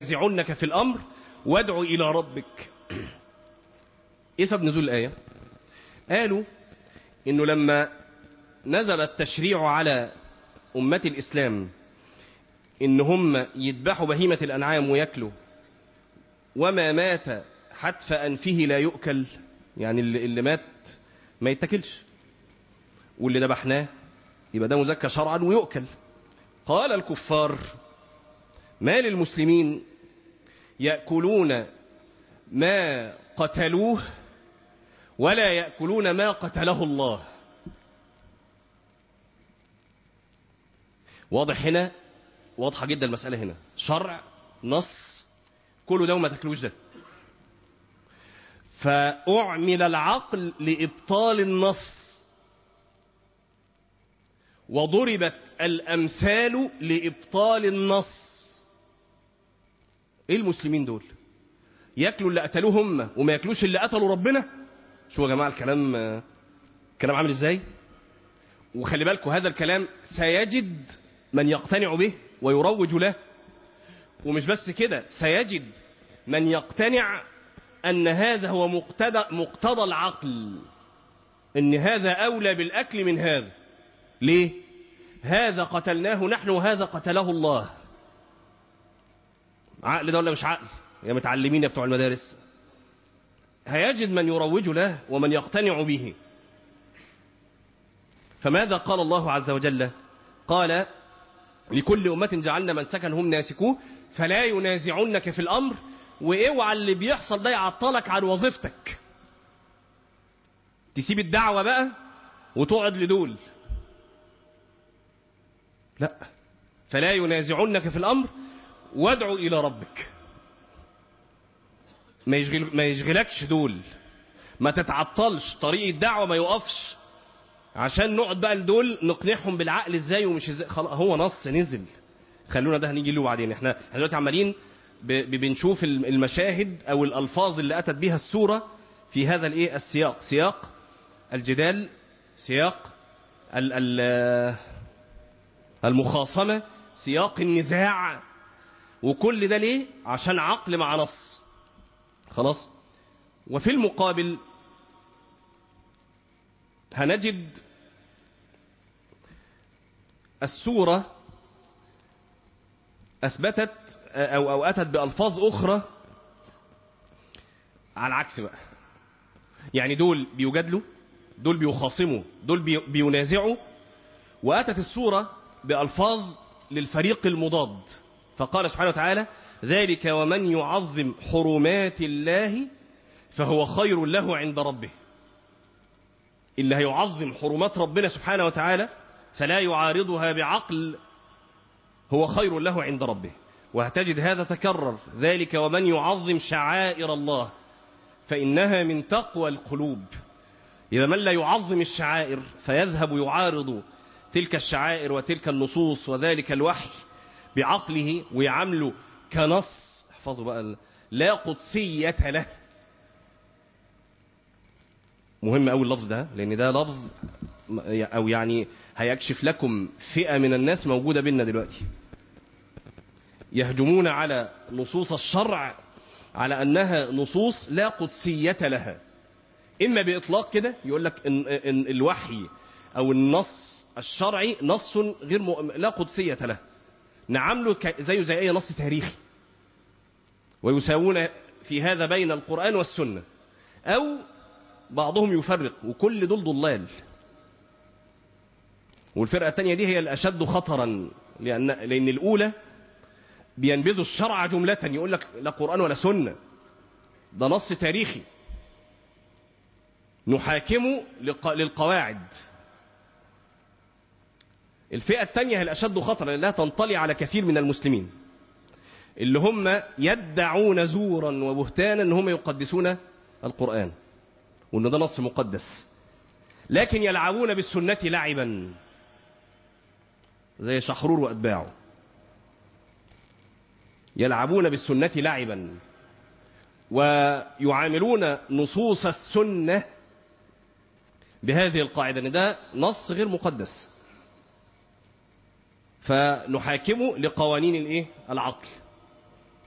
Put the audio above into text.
ينازعنك في الأمر وادع إلى ربك إيه سبب نزول الآية قالوا إنه لما نزل التشريع على أمة الإسلام إن هم يذبحوا بهيمة الأنعام ويأكلوا وما مات حتف أنفه لا يؤكل يعني اللي, اللي مات ما يتاكلش واللي ذبحناه يبقى ده مزكى شرعا ويؤكل قال الكفار ما للمسلمين يأكلون ما قتلوه ولا يأكلون ما قتله الله واضح هنا واضحة جدا المسألة هنا شرع نص كله ده وما تاكلوش ده فأعمل العقل لإبطال النص وضربت الأمثال لإبطال النص إيه المسلمين دول ياكلوا اللي قتلوه هم وما ياكلوش اللي قتلوا ربنا شو يا جماعة الكلام الكلام عامل ازاي وخلي بالكم هذا الكلام سيجد من يقتنع به ويروج له ومش بس كده سيجد من يقتنع أن هذا هو مقتضى, مقتضى العقل أن هذا أولى بالأكل من هذا ليه؟ هذا قتلناه نحن وهذا قتله الله عقل ده ولا مش عقل يا متعلمين يا بتوع المدارس هيجد من يروج له ومن يقتنع به فماذا قال الله عز وجل قال لكل أمة جعلنا من سكن هم ناسكوه فلا ينازعنك في الأمر واوعى اللي بيحصل ده يعطلك عن وظيفتك تسيب الدعوة بقى وتقعد لدول لا فلا ينازعنك في الأمر وادعو إلى ربك ما, يشغل ما يشغلكش دول ما تتعطلش طريق الدعوة ما يقفش عشان نقعد بقى لدول نقنعهم بالعقل ازاي ومش ازاي خلاص هو نص نزل خلونا ده هنيجي له بعدين احنا احنا دلوقتي عمالين بنشوف المشاهد او الالفاظ اللي اتت بها السوره في هذا الايه السياق سياق الجدال سياق ال ال المخاصمه سياق النزاع وكل ده ليه عشان عقل مع نص خلاص وفي المقابل هنجد السوره اثبتت أو, أو أتت بألفاظ أخرى على العكس بقى يعني دول بيجادلوا دول بيخاصموا دول بي بينازعوا وأتت السورة بألفاظ للفريق المضاد فقال سبحانه وتعالى ذلك ومن يعظم حرمات الله فهو خير له عند ربه اللي هيعظم حرمات ربنا سبحانه وتعالى فلا يعارضها بعقل هو خير له عند ربه وهتجد هذا تكرر ذلك ومن يعظم شعائر الله فإنها من تقوى القلوب إذا من لا يعظم الشعائر فيذهب يعارض تلك الشعائر وتلك النصوص وذلك الوحي بعقله ويعامله كنص احفظوا بقى لا قدسية له مهم أول اللفظ ده لأن ده لفظ أو يعني هيكشف لكم فئة من الناس موجودة بينا دلوقتي يهجمون على نصوص الشرع على أنها نصوص لا قدسية لها إما بإطلاق كده يقول لك إن, إن الوحي أو النص الشرعي نص غير م... لا قدسية له نعمله ك... زيه زي أي نص تاريخي ويساوون في هذا بين القرآن والسنة أو بعضهم يفرق وكل دول ضلال والفرقة الثانية دي هي الأشد خطرا لأن, لأن الأولى بينبذوا الشرع جملة يقول لك لا قرآن ولا سنة ده نص تاريخي نحاكمه للقواعد الفئة الثانية هي الأشد خطرا لأنها تنطلي على كثير من المسلمين اللي هم يدعون زورا وبهتانا ان هم يقدسون القرآن وان ده نص مقدس لكن يلعبون بالسنة لعبا زي شحرور وأتباعه يلعبون بالسنة لعبا ويعاملون نصوص السنة بهذه القاعدة ان ده نص غير مقدس فنحاكمه لقوانين الايه العقل